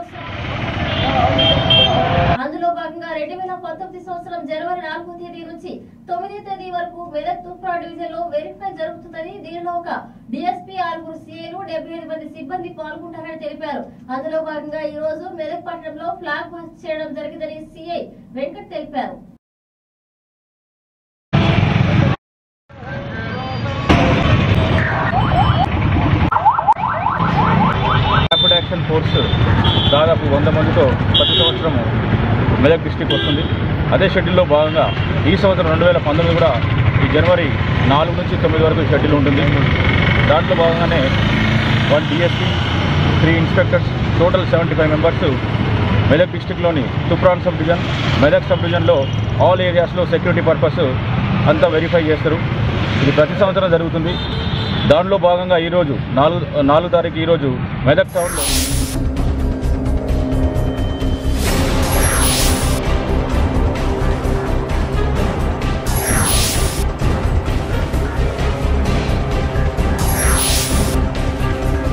దినోత్సవం అందులో భాగంగా రెండు వేల పంతొమ్మిది సంవత్సరం జనవరి నాలుగో తేదీ నుంచి తొమ్మిదో తేదీ వరకు మెదక్ తూప్రా డివిజన్ లో వెరిఫై జరుగుతుందని దీనిలో ఒక డిఎస్పీ ఆరుగురు సీఏలు డెబ్బై ఐదు మంది సిబ్బంది పాల్గొంటారని తెలిపారు అందులో భాగంగా ఈ రోజు మెదక్ పట్టణంలో ఫ్లాగ్ మార్చ్ చేయడం జరిగిందని సీఐ వెంకట్ తెలిపారు ర్యాపిడ్ యాక్షన్ ఫోర్స్ దాదాపు వంద మందితో ప్రతి సంవత్సరం మెదక్ డిస్టిక్ వస్తుంది అదే షెడ్యూల్లో భాగంగా ఈ సంవత్సరం రెండు వేల పంతొమ్మిది కూడా ఈ జనవరి నాలుగు నుంచి తొమ్మిది వరకు షెడ్యూల్ ఉంటుంది దాంట్లో భాగంగానే one DSP three inspectors total seventy five members Medak డిస్టిక్లోని Tupran sub division Medak sub డివిజన్లో ఆల్ ఏరియాస్లో సెక్యూరిటీ పర్పస్ అంతా వెరిఫై చేస్తారు ఇది ప్రతి సంవత్సరం జరుగుతుంది దానిలో భాగంగా ఈరోజు నాలుగు నాలుగు తారీఖు ఈరోజు మెదక్ టౌన్లో